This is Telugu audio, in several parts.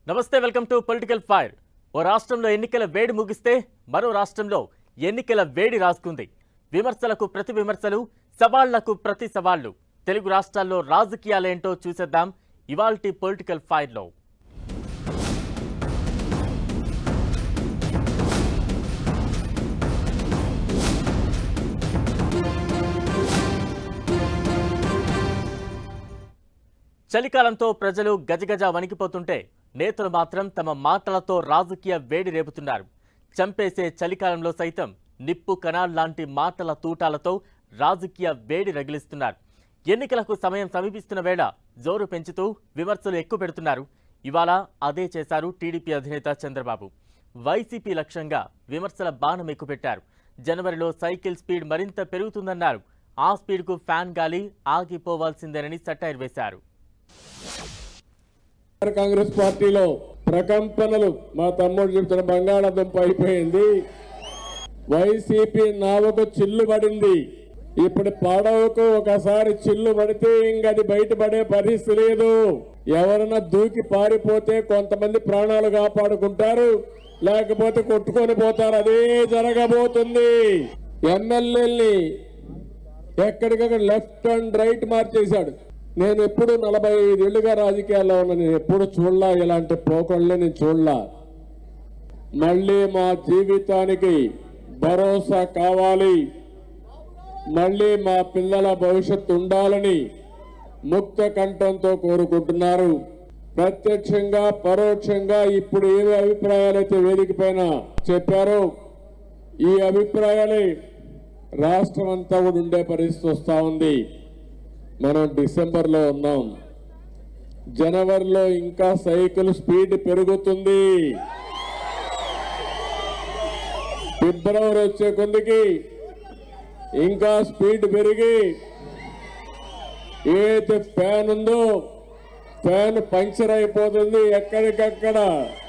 నమస్తే వెల్కమ్ టు పొలిటికల్ ఫైర్ ఓ రాష్ట్రంలో ఎన్నికల వేడి ముగిస్తే మరో రాష్ట్రంలో ఎన్నికల వేడి రాసుకుంది విమర్శలకు ప్రతి విమర్శలు సవాళ్లకు ప్రతి సవాళ్లు తెలుగు రాష్ట్రాల్లో రాజకీయాలేంటో చూసేద్దాం ఇవాల్టి పొలిటికల్ ఫైర్లో చలికాలంతో ప్రజలు గజగజ వణికిపోతుంటే నేతలు మాత్రం తమ మాటలతో రాజకీయ వేడి రేపుతున్నారు చంపేసే చలికాలంలో సైతం నిప్పు కణాల్లాంటి మాటల తూటాలతో రాజకీయ వేడి రగిలిస్తున్నారు ఎన్నికలకు సమయం సమీపిస్తున్న వేళ జోరు పెంచుతూ విమర్శలు ఎక్కువ పెడుతున్నారు ఇవాళ అదే చేశారు టీడీపీ అధినేత చంద్రబాబు వైసీపీ లక్ష్యంగా విమర్శల బాణం ఎక్కుపెట్టారు జనవరిలో సైకిల్ స్పీడ్ మరింత పెరుగుతుందన్నారు ఆ స్పీడ్కు ఫ్యాన్ గాలి ఆగిపోవాల్సిందేనని సటైర్ వేశారు కాంగ్రెస్ పార్టీలో ప్రకంపనలు మా తమ్ముడు చెప్తున్న బంగాళాదుంప అయిపోయింది వైసీపీ నావకు చిల్లు పడింది ఇప్పుడు పడవకు ఒకసారి చిల్లు పడితే ఇంకది బయటపడే పరిస్థితి లేదు ఎవరన్నా దూకి పారిపోతే కొంతమంది ప్రాణాలు కాపాడుకుంటారు లేకపోతే కొట్టుకొని పోతారు అదే జరగబోతుంది ఎమ్మెల్యేల్ని ఎక్కడికక్కడ లెఫ్ట్ అండ్ రైట్ మార్చేశాడు నేను ఎప్పుడు నలభై ఐదేళ్లుగా రాజకీయాల్లో ఉన్నా నేను ఎప్పుడు చూడలా ఇలాంటి పోకళ్ళే నేను చూడలా మళ్ళీ మా జీవితానికి భరోసా కావాలి మళ్ళీ మా పిల్లల భవిష్యత్తు ఉండాలని ముక్త కంఠంతో కోరుకుంటున్నారు ప్రత్యక్షంగా పరోక్షంగా ఇప్పుడు ఏవి అభిప్రాయాలైతే వేదిక పైన చెప్పారో ఈ అభిప్రాయాలే రాష్ట్రం అంతా కూడా ఉండే పరిస్థితి వస్తా ఉంది మనం డిసెంబర్లో ఉన్నాం జనవరిలో ఇంకా సైకిల్ స్పీడ్ పెరుగుతుంది ఫిబ్రవరి వచ్చే కొందికి ఇంకా స్పీడ్ పెరిగి ఏదైతే ఫ్యాన్ ఉందో ఫ్యాన్ పంక్చర్ అయిపోతుంది ఎక్కడికక్కడ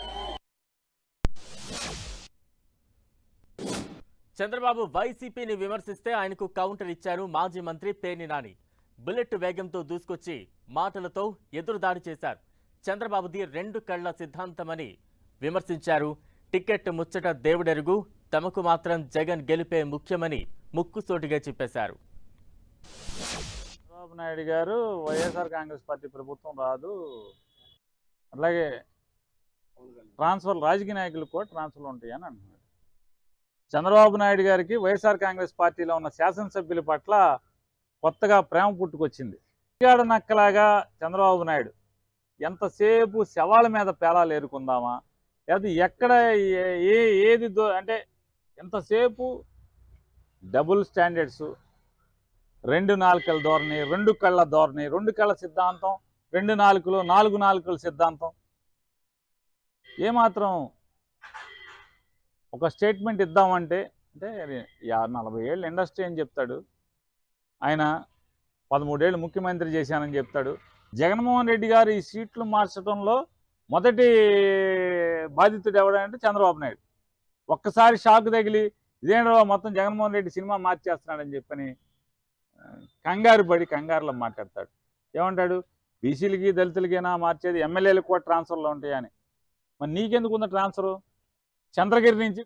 చంద్రబాబు వైసీపీని విమర్శిస్తే ఆయనకు కౌంటర్ ఇచ్చారు మాజీ మంత్రి పేర్ని నాని బుల్లెట్ వేగంతో దూసుకొచ్చి మాటలతో ఎదురుదాడి చేశారు చంద్రబాబుది రెండు కళ్ల సిద్ధాంతమని విమర్శించారు టికెట్ ముచ్చట దేవుడెరుగు తమకు మాత్రం జగన్ గెలిపే ముఖ్యమని ముక్కుసోటిగా చెప్పేశారు చంద్రబాబు నాయుడు గారు వైఎస్ఆర్ కాంగ్రెస్ పార్టీ ప్రభుత్వం రాదు అలాగే ట్రాన్స్ఫర్ రాజకీయ నాయకులకు కూడా ట్రాన్స్ఫర్లు ఉంటాయి అని అంటున్నాడు చంద్రబాబు నాయుడు గారికి వైఎస్ఆర్ కాంగ్రెస్ పార్టీలో ఉన్న శాసనసభ్యుల పట్ల కొత్తగా ప్రేమ పుట్టుకొచ్చింది గాడు నక్కలాగా చంద్రబాబు నాయుడు ఎంతసేపు శవాల మీద పేలాలు ఏరుకుందామా లేదా ఎక్కడ ఏ- ఏ ఏది దో- అంటే ఎంతసేపు డబుల్ స్టాండర్డ్స్ రెండు నాలుకల ధోరణి రెండు కళ్ళ ధోరణి రెండు కళ్ళ సిద్ధాంతం రెండు నాలుకలు నాలుగు నాలుకల సిద్ధాంతం ఏమాత్రం ఒక స్టేట్మెంట్ ఇద్దామంటే అంటే యా- నలభై ఏళ్ళు ఇండస్ట్రీ అని చెప్తాడు ఆయన పదమూడేళ్ళు ముఖ్యమంత్రి చేశానని చెప్తాడు జగన్మోహన్ రెడ్డి గారు ఈ సీట్లు మార్చడంలో మొదటి బాధితుడు ఎవడంటే చంద్రబాబు నాయుడు ఒక్కసారి షాక్ తగిలి ఇదేంటో మొత్తం జగన్మోహన్ రెడ్డి సినిమా మార్చేస్తున్నాడని చెప్పని ఆ, కంగారు పడి కంగారులో మాట్లాడతాడు ఏమంటాడు బీసీలకి దళితులకైనా మార్చేది ఎమ్మెల్యేలకు కూడా ట్రాన్స్ఫర్లు ఉంటాయని మరి నీకెందుకు ఉంది ట్రాన్స్ఫర్ చంద్రగిరి నుంచి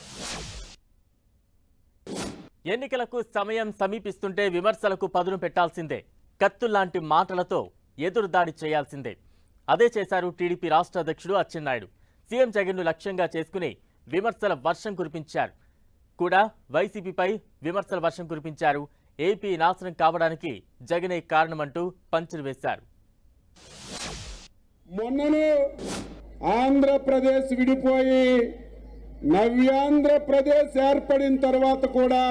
ఎన్నికలకు సమయం సమీపిస్తుంటే విమర్శలకు పదును పెట్టాల్సిందే కత్తుల్లాంటి మాటలతో ఎదురుదాడి చేయాల్సిందే అదే చేశారు టీడీపీ రాష్ట్ర అధ్యక్షుడు అచ్చెన్నాయుడు సీఎం జగన్ను లక్ష్యంగా చేసుకుని విమర్శల వర్షం కురిపించారు కూడా వైసీపీపై విమర్శల వర్షం కురిపించారు ఏపీ నాశనం కావడానికి జగనే కారణమంటూ పంచులు వేశారు మొన్ననే ఆంధ్రప్రదేశ్ విడిపోయి నవ్యాంధ్రప్రదేశ్ ఏర్పడిన తర్వాత కూడా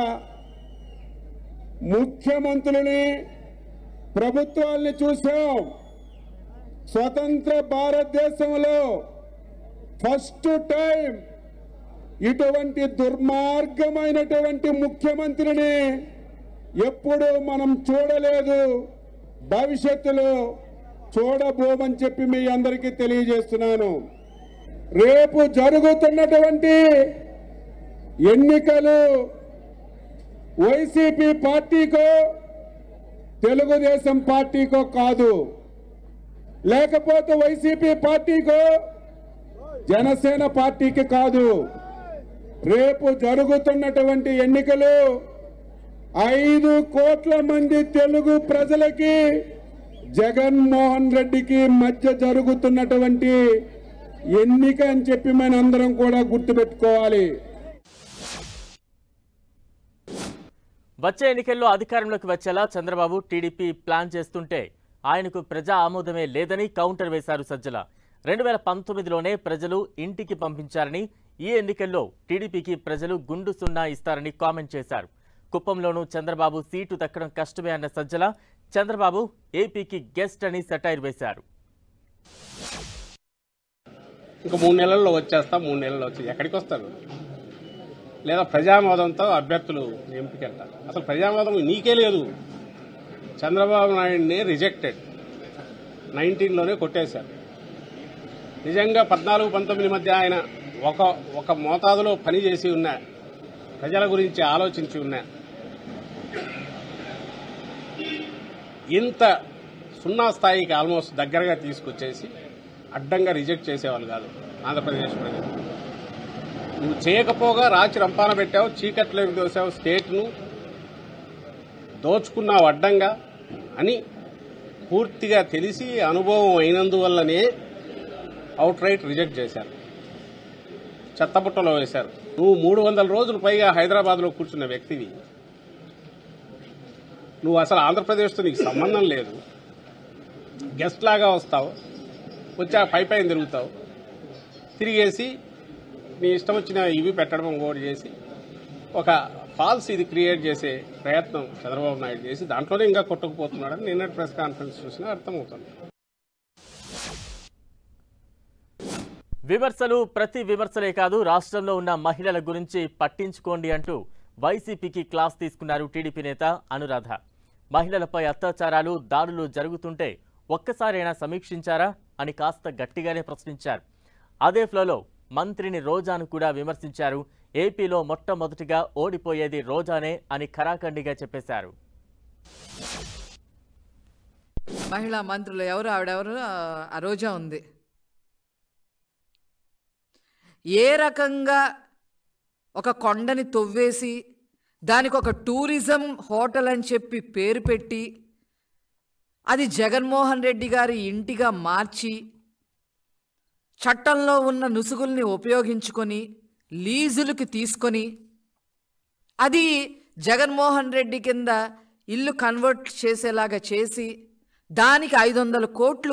ముఖ్యమంత్రులని ప్రభుత్వాల్ని చూసాం స్వతంత్ర భారతదేశంలో ఫస్ట్ టైం ఇటువంటి దుర్మార్గమైనటువంటి ముఖ్యమంత్రిని ఎప్పుడూ మనం చూడలేదు భవిష్యత్తులో చూడబోమని చెప్పి మీ అందరికీ తెలియజేస్తున్నాను రేపు జరుగుతున్నటువంటి ఎన్నికలు వైసీపీ పార్టీకో తెలుగుదేశం పార్టీకో కాదు లేకపోతే వైసీపీ పార్టీకో జనసేన పార్టీకి కాదు రేపు జరుగుతున్నటువంటి ఎన్నికలు ఐదు కోట్ల మంది తెలుగు ప్రజలకి జగన్మోహన్ రెడ్డికి మధ్య జరుగుతున్నటువంటి ఎన్నిక అని చెప్పి మనందరం కూడా గుర్తుపెట్టుకోవాలి వచ్చే ఎన్నికల్లో అధికారంలోకి వచ్చేలా చంద్రబాబు టీడీపీ ప్లాన్ చేస్తుంటే ఆయనకు ప్రజా ఆమోదమే లేదని కౌంటర్ వేశారు సజ్జల రెండు వేల పంతొమ్మిదిలోనే ప్రజలు ఇంటికి పంపించారని ఈ ఎన్నికల్లో టీడీపీకి ప్రజలు గుండు సున్నా ఇస్తారని కామెంట్ చేశారు కుప్పంలోనూ చంద్రబాబు సీటు దక్కడం కష్టమే అన్న సజ్జల చంద్రబాబు ఏపీకి గెస్ట్ అని సెటైర్ వేశారు ఇంకా మూడు నెలల్లో వచ్చేస్తా మూడు నెలల్లో వచ్చి ఎక్కడికి వస్తారు లేదా ప్రజామోదంతో అభ్యర్థులు ఎంపికెళ్తారు అసలు ప్రజామోదం నీకే లేదు చంద్రబాబు నాయుడిని రిజెక్టెడ్ నైన్టీన్లోనే కొట్టేశారు నిజంగా పద్నాలుగు పంతొమ్మిది మధ్య ఆయన ఒక ఒక మోతాదులో పని చేసి ఉన్నా ప్రజల గురించి ఆలోచించి ఉన్నా ఇంత సున్నా స్థాయికి ఆల్మోస్ట్ దగ్గరగా తీసుకొచ్చేసి అడ్డంగా రిజెక్ట్ చేసేవాళ్ళు కాదు ఆంధ్రప్రదేశ్ ప్రజలు నువ్వు చేయకపోగా రాచి రంపాన పెట్టావు చీకట్లోకి దోసావు స్టేట్ను దోచుకున్నావు అడ్డంగా అని పూర్తిగా తెలిసి అనుభవం అయినందువల్లనే అవుట్ రైట్ రిజెక్ట్ చేశారు చెత్తబుట్టలో వేశారు నువ్వు మూడు వందల రోజులు పైగా హైదరాబాద్లో కూర్చున్న వ్యక్తివి నువ్వు అసలు ఆంధ్రప్రదేశ్తో నీకు సంబంధం లేదు గెస్ట్ లాగా వస్తావు వచ్చా పై పైన తిరుగుతావు తిరిగేసి నీ ఇష్టం వచ్చిన ఇవి పెట్టడం ఇంకోటి చేసి ఒక ఫాల్స్ ఇది క్రియేట్ చేసే ప్రయత్నం చంద్రబాబు నాయుడు చేసి దాంట్లోనే ఇంకా కొట్టుకుపోతున్నాడని నిన్నటి ప్రెస్ కాన్ఫరెన్స్ చూసినా అర్థమవుతుంది విమర్శలు ప్రతి విమర్శలే కాదు రాష్ట్రంలో ఉన్న మహిళల గురించి పట్టించుకోండి అంటూ వైసీపీకి క్లాస్ తీసుకున్నారు టీడీపీ నేత అనురాధ మహిళలపై అత్యాచారాలు దాడులు జరుగుతుంటే ఒక్కసారైనా సమీక్షించారా అని కాస్త గట్టిగానే ప్రశ్నించారు అదే ఫ్లోలో మంత్రిని రోజాను కూడా విమర్శించారు ఏపీలో మొట్టమొదటిగా ఓడిపోయేది రోజానే అని ఖరాఖండిగా చెప్పేశారు మహిళా మంత్రులు ఎవరు ఆవిడెవరు ఆ, ఆ రోజా ఉంది ఏ రకంగా ఒక కొండని తవ్వేసి దానికి ఒక టూరిజం హోటల్ అని చెప్పి పేరు పెట్టి అది జగన్మోహన్ రెడ్డి గారి ఇంటిగా మార్చి చట్టంలో ఉన్న నుసుగుల్ని ఉపయోగించుకొని లీజులకి తీసుకొని అది జగన్మోహన్ రెడ్డి కింద ఇల్లు కన్వర్ట్ చేసేలాగా చేసి దానికి ఐదు వందల కోట్లు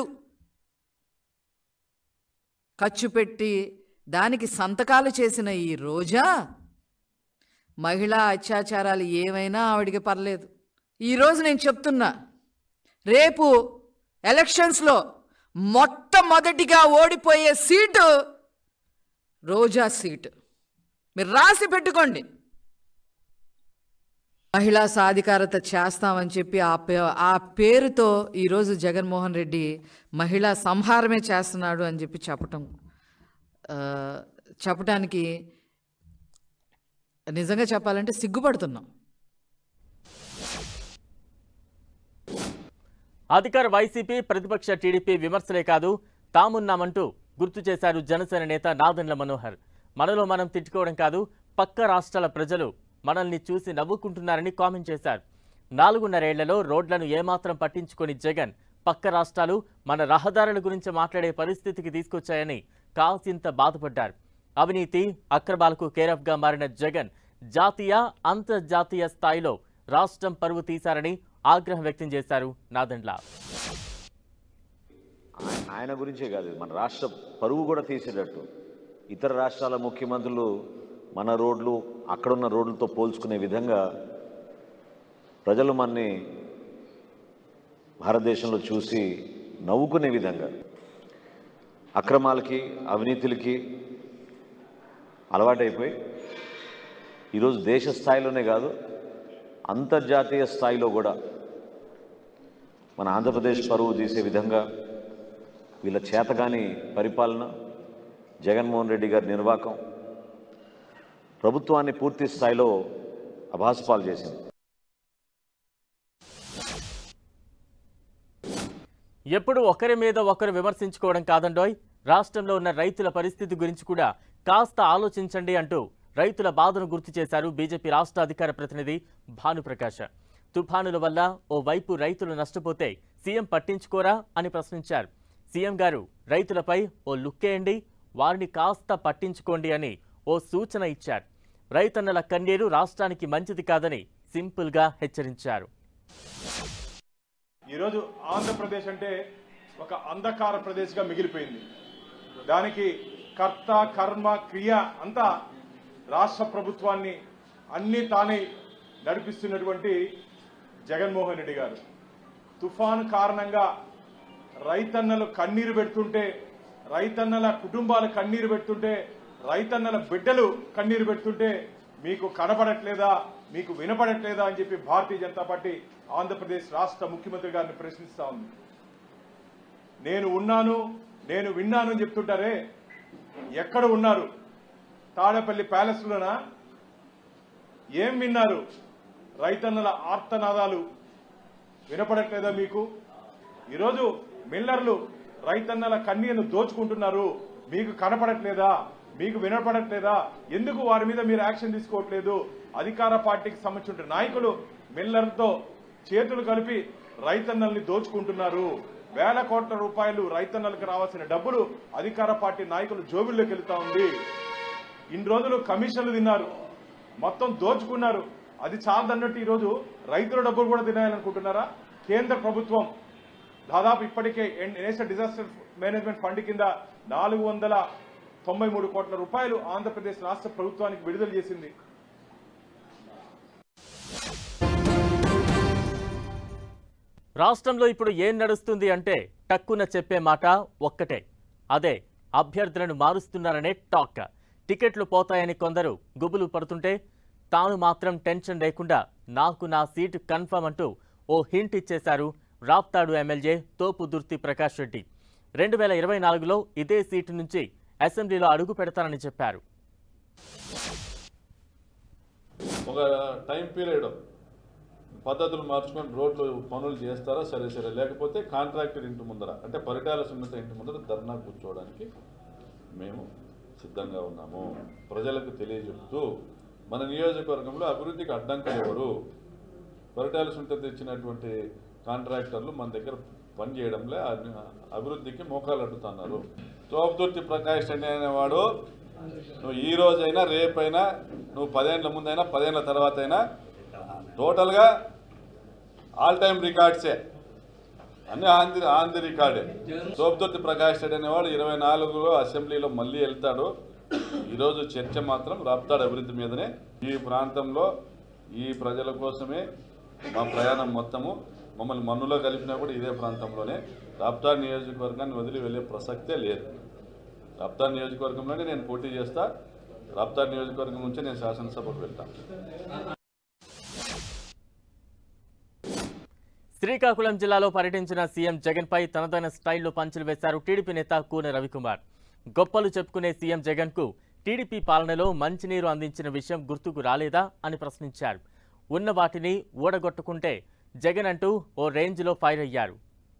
ఖర్చు పెట్టి దానికి సంతకాలు చేసిన ఈ రోజా మహిళా అత్యాచారాలు ఏమైనా ఆవిడికి పర్లేదు ఈరోజు నేను చెప్తున్నా రేపు ఎలక్షన్స్లో మొట్టమొదటిగా ఓడిపోయే సీటు రోజా సీటు మీరు రాసి పెట్టుకోండి మహిళా సాధికారత చేస్తామని చెప్పి ఆ పే ఆ పేరుతో ఈరోజు జగన్మోహన్ రెడ్డి మహిళా సంహారమే చేస్తున్నాడు అని చెప్పి చెప్పటం ఆ, చెప్పడానికి నిజంగా చెప్పాలంటే సిగ్గుపడుతున్నాం అధికార వైసీపీ ప్రతిపక్ష టీడీపీ విమర్శలే కాదు తామున్నామంటూ గుర్తు చేశారు జనసేన నేత నాదెండ్ల మనోహర్ మనలో మనం తిట్టుకోవడం కాదు పక్క రాష్ట్రాల ప్రజలు మనల్ని చూసి నవ్వుకుంటున్నారని కామెంట్ చేశారు నాలుగున్నరేళ్లలో రోడ్లను ఏమాత్రం పట్టించుకొని జగన్ పక్క రాష్ట్రాలు మన రహదారుల గురించి మాట్లాడే పరిస్థితికి తీసుకొచ్చాయని కాసింత బాధపడ్డారు అవినీతి అక్రమాలకు కేరఫ్గా మారిన జగన్ జాతీయ అంతర్జాతీయ స్థాయిలో రాష్ట్రం పరువు తీశారని ఆగ్రహం వ్యక్తం చేశారు నాదెండ్ల ఆయ- ఆయన గురించే కాదు మన రాష్ట్ర పరువు కూడా తీసేటట్టు ఇతర రాష్ట్రాల ముఖ్యమంత్రులు మన రోడ్లు అక్కడున్న రోడ్లతో పోల్చుకునే విధంగా ప్రజలు మనని భారతదేశంలో చూసి నవ్వుకునే విధంగా అక్రమాలకి అవినీతులకి అలవాటైపోయి ఈరోజు దేశ స్థాయిలోనే కాదు అంతర్జాతీయ స్థాయిలో కూడా మన ఆంధ్రప్రదేశ్ పరువు తీసే విధంగా వీళ్ళ చేతగాని పరిపాలన జగన్మోహన్ రెడ్డి గారి నిర్వాకం ప్రభుత్వాన్ని పూర్తి స్థాయిలో అభాసుపాలు చేసింది ఎప్పుడు ఒకరి మీద ఒకరు విమర్శించుకోవడం కాదండోయ్ రాష్ట్రంలో ఉన్న రైతుల పరిస్థితి గురించి కూడా కాస్త ఆలోచించండి అంటూ రైతుల బాధను గుర్తు చేశారు బీజేపీ రాష్ట్ర అధికార ప్రతినిధి భానుప్రకాష్ తుఫానుల వల్ల ఓ వైపు రైతులు నష్టపోతే సీఎం పట్టించుకోరా అని ప్రశ్నించారు సీఎం గారు రైతులపై ఓ లుక్కేయండి వారిని కాస్త పట్టించుకోండి అని ఓ సూచన ఇచ్చారు రైతన్నల కన్నీరు రాష్ట్రానికి మంచిది కాదని సింపుల్గా హెచ్చరించారు ఈరోజు ఆంధ్రప్రదేశ్ అంటే ఒక అంధకార ప్రదేశ్గా మిగిలిపోయింది దానికి కర్త కర్మ క్రియ అంతా రాష్ట్ర ప్రభుత్వాన్ని అన్ని తానే నడిపిస్తున్నటువంటి జగన్మోహన్ రెడ్డి గారు తుఫాను కారణంగా రైతన్నలు కన్నీరు పెడుతుంటే రైతన్నల కుటుంబాలు కన్నీరు పెడుతుంటే రైతన్నల బిడ్డలు కన్నీరు పెడుతుంటే మీకు కనపడట్లేదా మీకు వినపడట్లేదా అని చెప్పి భారతీయ జనతా పార్టీ ఆంధ్రప్రదేశ్ రాష్ట్ర ముఖ్యమంత్రి గారిని ప్రశ్నిస్తా ఉంది నేను ఉన్నాను నేను విన్నాను అని చెప్తుంటారే ఎక్కడ ఉన్నారు తాడేపల్లి ప్యాలెస్లోనా ఏం విన్నారు రైతన్నల ఆర్తనాదాలు వినపడట్లేదా మీకు ఈరోజు మిల్లర్లు రైతన్నల కన్నీరును దోచుకుంటున్నారు మీకు కనపడట్లేదా మీకు వినపడట్లేదా ఎందుకు వారి మీద మీరు యాక్షన్ తీసుకోవట్లేదు అధికార పార్టీకి సంబంధించిన నాయకులు మిల్లర్తో చేతులు కలిపి రైతన్నల్ని దోచుకుంటున్నారు వేల కోట్ల రూపాయలు రైతన్నలకు రావాల్సిన డబ్బులు అధికార పార్టీ నాయకులు జోబుల్లోకి వెళ్తా ఉంది ఇన్ని రోజులు కమిషన్లు తిన్నారు మొత్తం దోచుకున్నారు అది చాలదన్నట్టు ఈరోజు రైతుల డబ్బులు కూడా తినాలనుకుంటున్నారా కేంద్ర ప్రభుత్వం దాదాపు ఇప్పటికే నేషనల్ డిజాస్టర్ మేనేజ్మెంట్ ఫండ్ కింద నాలుగు వందల తొంభై మూడు కోట్ల రూపాయలు ఆంధ్రప్రదేశ్ రాష్ట్ర ప్రభుత్వానికి విడుదల చేసింది రాష్ట్రంలో ఇప్పుడు ఏం నడుస్తుంది అంటే టక్కున చెప్పే మాట ఒక్కటే అదే అభ్యర్థులను మారుస్తున్నారనే టాక్ టికెట్లు పోతాయని కొందరు గుబులు పడుతుంటే తాను మాత్రం టెన్షన్ లేకుండా నాకు నా సీటు కన్ఫర్మ్ అంటూ ఓ హింట్ ఇచ్చేశారు రాప్తాడు ఎమ్మెల్యే తోపు దుర్తి ప్రకాష్ రెడ్డి రెండు వేల ఇరవై నాలుగులో ఇదే సీటు నుంచి అసెంబ్లీలో అడుగు పెడతానని చెప్పారు ఒక టైం పీరియడ్ పద్ధతులు మార్చుకొని రోడ్లు పనులు చేస్తారా సరే సరే లేకపోతే కాంట్రాక్టర్ ఇంటి ముందర అంటే పరిటాల సున్నిత ఇంటి ముందర ధర్నా కూర్చోవడానికి మేము సిద్ధంగా ఉన్నాము ప్రజలకు తెలియజెప్తూ మన నియోజకవర్గంలో అభివృద్ధికి అడ్డంకులు ఎవరు పరిటాల సున్నిత తెచ్చినటువంటి కాంట్రాక్టర్లు మన దగ్గర పని చేయడంలే అభి- అభివృద్ధికి మోకాలు అడ్డుతున్నారు తోపుదుర్తి ప్రకాష్ రెడ్డి అనేవాడు నువ్వు ఈ రోజైనా రేపైనా నువ్వు పదేళ్ల ముందైనా పదేళ్ల తర్వాత అయినా టోటల్గా ఆల్ టైమ్ రికార్డ్సే అన్ని ఆంధ్ర ఆంధ్ర రికార్డే తోపుదుర్తి ప్రకాష్ రెడ్డి అనేవాడు ఇరవై నాలుగులో అసెంబ్లీలో మళ్ళీ వెళ్తాడు ఈరోజు చర్చ మాత్రం రాప్తాడు అభివృద్ధి మీదనే ఈ ప్రాంతంలో ఈ ప్రజల కోసమే మా ప్రయాణం మొత్తము మమ్మల్ని మన్నులో కలిపినా కూడా ఇదే ప్రాంతంలోనే రాప్తాడ్ నియోజకవర్గాన్ని వదిలి వెళ్ళే ప్రసక్తే లేదు రాప్తాడ్ నియోజకవర్గంలోనే నేను పోటీ చేస్తా రాప్తాడ్ నియోజకవర్గం నుంచే నేను శాసనసభకు వెళ్తాను శ్రీకాకుళం జిల్లాలో పర్యటించిన సీఎం జగన్పై తనదైన స్టైల్లో పంచులు వేశారు టీడీపీ నేత కూన రవికుమార్ గొప్పలు చెప్పుకునే సీఎం జగన్కు టీడీపీ పాలనలో మంచినీరు అందించిన విషయం గుర్తుకు రాలేదా అని ప్రశ్నించారు ఉన్న వాటిని ఊడగొట్టుకుంటే జగన్ అంటూ ఓ రేంజ్లో ఫైర్ అయ్యారు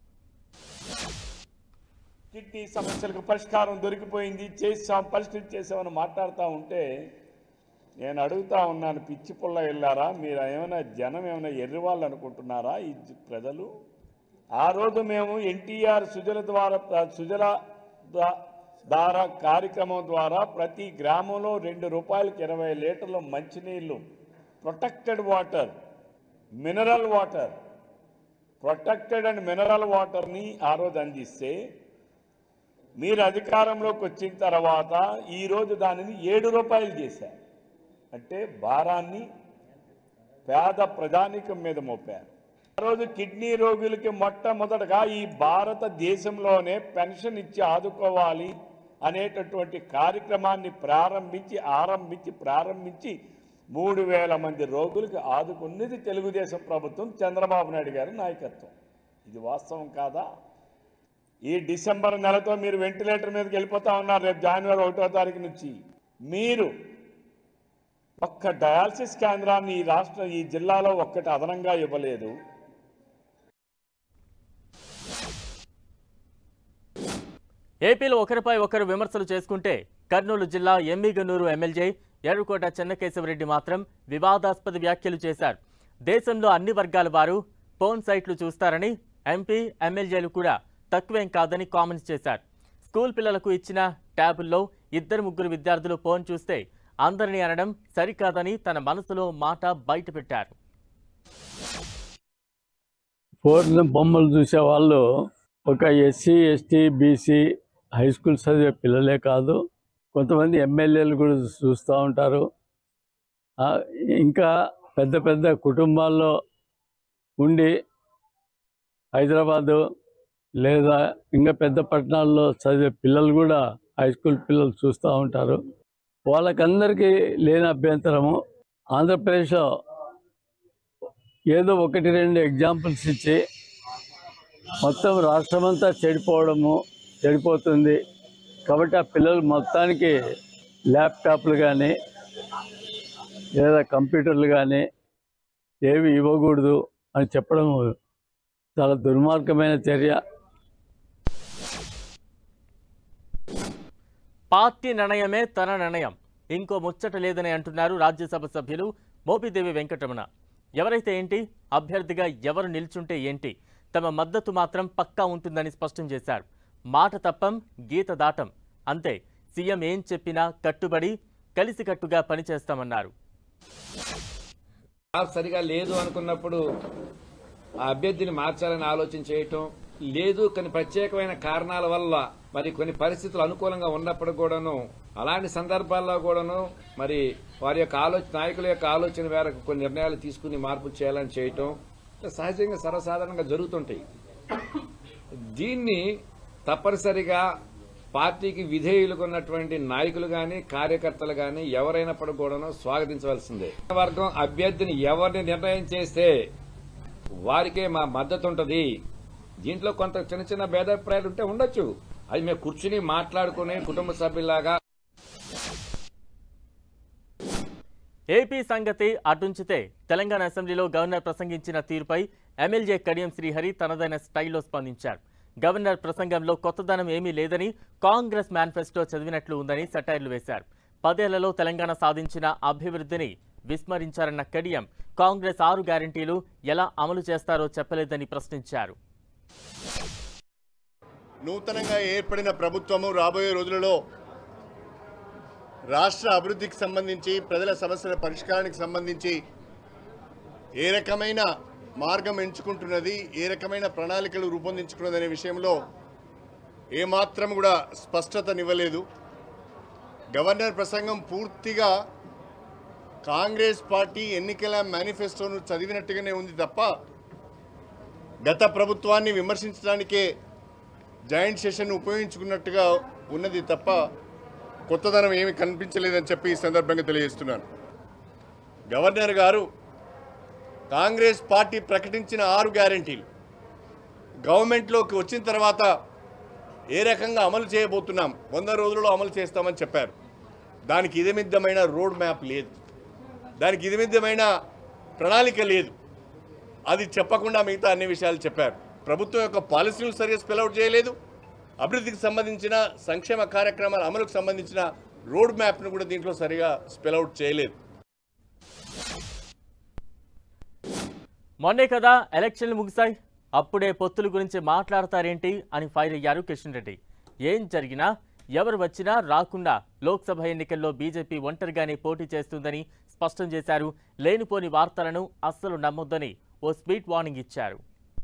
కిడ్నీ సమస్యలకు పరిష్కారం దొరికిపోయింది చేసాం పరిష్కరించేసామని మాట్లాడుతూ ఉంటే నేను అడుగుతా ఉన్నాను పిచ్చి పుల్ల వెళ్ళారా మీరు ఏమైనా జనం ఏమైనా ఎర్రి వాళ్ళు అనుకుంటున్నారా ఈ జ- ప్రజలు ఆ రోజు మేము ఎన్టీఆర్ సుజల ద్వారా సుజల దా- దార కార్యక్రమం ద్వారా ప్రతి గ్రామంలో రెండు రూపాయలకి ఇరవై లీటర్లు మంచినీళ్ళు protected water mineral water protected and mineral వాటర్ని ఆ రోజు అందిస్తే మీరు అధికారంలోకి వచ్చిన తర్వాత ఈరోజు దానిని ఏడు రూపాయలు చేశారు అంటే భారాన్ని పేద ప్రజానికం మీద మోపారు ఆ రోజు కిడ్నీ రోగులకి మొట్టమొదటగా ఈ భారతదేశంలోనే పెన్షన్ ఇచ్చి ఆదుకోవాలి అనేటటువంటి కార్యక్రమాన్ని ప్రారంభించి ఆరంభించి ప్రారంభించి మూడు వేల మంది రోగులకు ఆదుకున్నది తెలుగుదేశం ప్రభుత్వం చంద్రబాబు నాయుడు గారి నాయకత్వం ఇది వాస్తవం కాదా ఈ డిసెంబర్ నెలతో మీరు వెంటిలేటర్ మీదకి వెళ్ళిపోతా ఉన్నారు రేపు జనవరి ఒకటో తారీఖు నుంచి మీరు ఒక్క డయాలసిస్ కేంద్రాన్ని ఈ రాష్ట్ర ఈ జిల్లాలో ఒక్కటి అదనంగా ఇవ్వలేదు ఏపీలో ఒకరిపై ఒకరు విమర్శలు చేసుకుంటే కర్నూలు జిల్లా ఎమ్మిగనూరు ఎమ్మెల్యే ఎర్రకోట చెన్నకేశవరెడ్డి మాత్రం వివాదాస్పద వ్యాఖ్యలు చేశారు దేశంలో అన్ని వర్గాల వారు ఫోన్ సైట్లు చూస్తారని ఎంపీ ఎమ్మెల్యేలు కూడా తక్కువేం కాదని కామెంట్స్ చేశారు స్కూల్ పిల్లలకు ఇచ్చిన ట్యాబుల్లో ఇద్దరు ముగ్గురు విద్యార్థులు ఫోన్ చూస్తే అందరినీ అనడం సరికాదని తన మనసులో మాట బయటపెట్టారు ఫోన్ బొమ్మలు చూసే వాళ్ళు ఒక SC ST BC high school చదివే పిల్లలే కాదు కొంతమంది ఎమ్మెల్యేలు కూడా చూస్తూ ఉంటారు ఆ, ఇంకా పెద్ద పెద్ద కుటుంబాల్లో ఉండి హైదరాబాదు లేదా ఇంకా పెద్ద పట్టణాల్లో చదివే పిల్లలు కూడా హై స్కూల్ పిల్లలు చూస్తూ ఉంటారు వాళ్ళకందరికీ లేని అభ్యంతరము ఆంధ్రప్రదేశ్లో ఏదో ఒకటి రెండు ఎగ్జాంపుల్స్ ఇచ్చి మొత్తం రాష్ట్రమంతా చెడిపోవడము చెడిపోతుంది కాబట్టి ఆ పిల్లలు మొత్తానికి ల్యాప్టాప్లు కానీ లేదా కంప్యూటర్లు కానీ ఏవి ఇవ్వకూడదు అని చెప్పడం చాలా దుర్మార్గమైన చర్య పార్టీ నిర్ణయమే తన నిర్ణయం ఇంకో ముచ్చట లేదని అంటున్నారు రాజ్యసభ సభ్యులు మోపిదేవి వెంకటరమణ ఎవరైతే ఏంటి అభ్యర్థిగా ఎవరు నిల్చుంటే ఏంటి తమ మద్దతు మాత్రం పక్కా ఉంటుందని స్పష్టం చేశారు మాట తప్పం గీత దాటం అంతే సీఎం ఏం చెప్పినా కట్టుబడి కలిసికట్టుగా పనిచేస్తామన్నారు జాబ్ సరిగా లేదు అనుకున్నప్పుడు ఆ అభ్యర్థిని మార్చాలని ఆలోచన చేయటం లేదు కొన్ని ప్రత్యేకమైన కారణాల వల్ల మరి కొన్ని పరిస్థితులు అనుకూలంగా ఉన్నప్పుడు కూడాను అలాంటి సందర్భాల్లో కూడాను మరి వారి యొక్క ఆలోచన నాయకుల యొక్క ఆలోచన మేరకు కొన్ని నిర్ణయాలు తీసుకుని మార్పులు చేయాలని చేయటం ఇట్లా సహజంగా సర్వసాధారణంగా జరుగుతుంటాయి దీన్ని తప్పనిసరిగా పార్టీకి విధేయులుగా ఉన్నటువంటి నాయకులు గాని కార్యకర్తలు గాని ఎవరైనప్పుడు కూడాను స్వాగతించవలసిందే వర్గం అభ్యర్థిని ఎవరిని నిర్ణయం చేస్తే వారికే మా మద్దతు ఉంటది దీంట్లో కొంత చిన్న చిన్న భేదాభిప్రాయాలు ఉంటే ఉండొచ్చు అది మేము కూర్చుని మాట్లాడుకుని కుటుంబ సభ్యులాగా ఏపీ సంగతి అటుంచితే తెలంగాణ అసెంబ్లీలో గవర్నర్ ప్రసంగించిన తీరుపై ఎమ్మెల్యే కడియం శ్రీహరి తనదైన స్టైల్లో స్పందించారు గవర్నర్ ప్రసంగంలో కొత్తదనం ఏమీ లేదని కాంగ్రెస్ మేనిఫెస్టో చదివినట్లు ఉందని సెటైర్లు వేశారు పదేళ్లలో తెలంగాణ సాధించిన అభివృద్ధిని విస్మరించారన్న కడియం కాంగ్రెస్ ఆరు గ్యారంటీలు ఎలా అమలు చేస్తారో చెప్పలేదని ప్రశ్నించారు నూతనంగా ఏర్పడిన ప్రభుత్వము రాబోయే రోజులలో రాష్ట్ర అభివృద్ధికి సంబంధించి ప్రజల సమస్యల పరిష్కారానికి సంబంధించి ఏ రకమైన మార్గం ఎంచుకుంటున్నది ఏ రకమైన ప్రణాళికలు రూపొందించుకున్నది అనే విషయంలో ఏమాత్రం కూడా స్పష్టతనివ్వలేదు గవర్నర్ ప్రసంగం పూర్తిగా కాంగ్రెస్ పార్టీ ఎన్నికల మేనిఫెస్టోను చదివినట్టుగానే ఉంది తప్ప గత ప్రభుత్వాన్ని విమర్శించడానికే జాయింట్ సెషన్ ఉపయోగించుకున్నట్టుగా ఉన్నది తప్ప కొత్తదనం ఏమి కనిపించలేదని చెప్పి ఈ సందర్భంగా తెలియజేస్తున్నాను గవర్నర్ గారు కాంగ్రెస్ పార్టీ ప్రకటించిన ఆరు గ్యారంటీలు గవర్నమెంట్లోకి వచ్చిన తర్వాత ఏ రకంగా అమలు చేయబోతున్నాం వంద రోజుల్లో అమలు చేస్తామని చెప్పారు దానికి ఇదమిద్దమైన రోడ్ మ్యాప్ లేదు దానికి ఇదమిద్దమైన ప్రణాళిక లేదు అది చెప్పకుండా మిగతా అన్ని విషయాలు చెప్పారు ప్రభుత్వం యొక్క పాలసీలు సరిగ్గా స్పెల్అవుట్ చేయలేదు అభివృద్ధికి సంబంధించిన సంక్షేమ కార్యక్రమాల అమలుకు సంబంధించిన రోడ్ మ్యాప్ను కూడా దీంట్లో సరిగా స్పెల్అవుట్ చేయలేదు మొన్నే కదా ఎలక్షన్లు ముగిశాయి అప్పుడే పొత్తుల గురించి మాట్లాడతారేంటి అని ఫైర్ అయ్యారు కిషన్ రెడ్డి ఏం జరిగినా ఎవరు వచ్చినా రాకుండా లోక్సభ ఎన్నికల్లో బీజేపీ ఒంటరిగానే పోటీ చేస్తుందని స్పష్టం చేశారు లేనిపోని వార్తలను అస్సలు నమ్మొద్దని ఓ స్వీట్ వార్నింగ్ ఇచ్చారు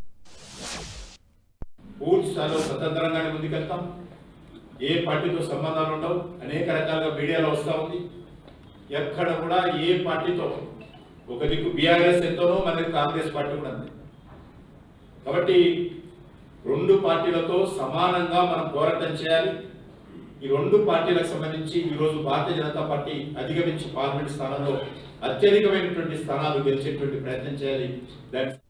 పూర్తి స్థాయిలో స్వతంత్రంగానే ముందుకెళ్తాం ఏ పార్టీతో సంబంధాలు ఉండవు అనేక రకాలుగా మీడియాలో వస్తూ ఉంది ఎక్కడ కూడా ఏ పార్టీతో ఒక దిక్కు బీఆర్ఎస్ ఎంతోనో మనకి కాంగ్రెస్ పార్టీ కూడా ఉంది కాబట్టి రెండు పార్టీలతో సమానంగా మనం పోరాటం చేయాలి ఈ రెండు పార్టీలకు సంబంధించి ఈరోజు భారతీయ జనతా పార్టీ అధిగమించి పార్లమెంట్ స్థానంలో అత్యధికమైనటువంటి స్థానాలు గెలిచేటువంటి ప్రయత్నం చేయాలి దానికి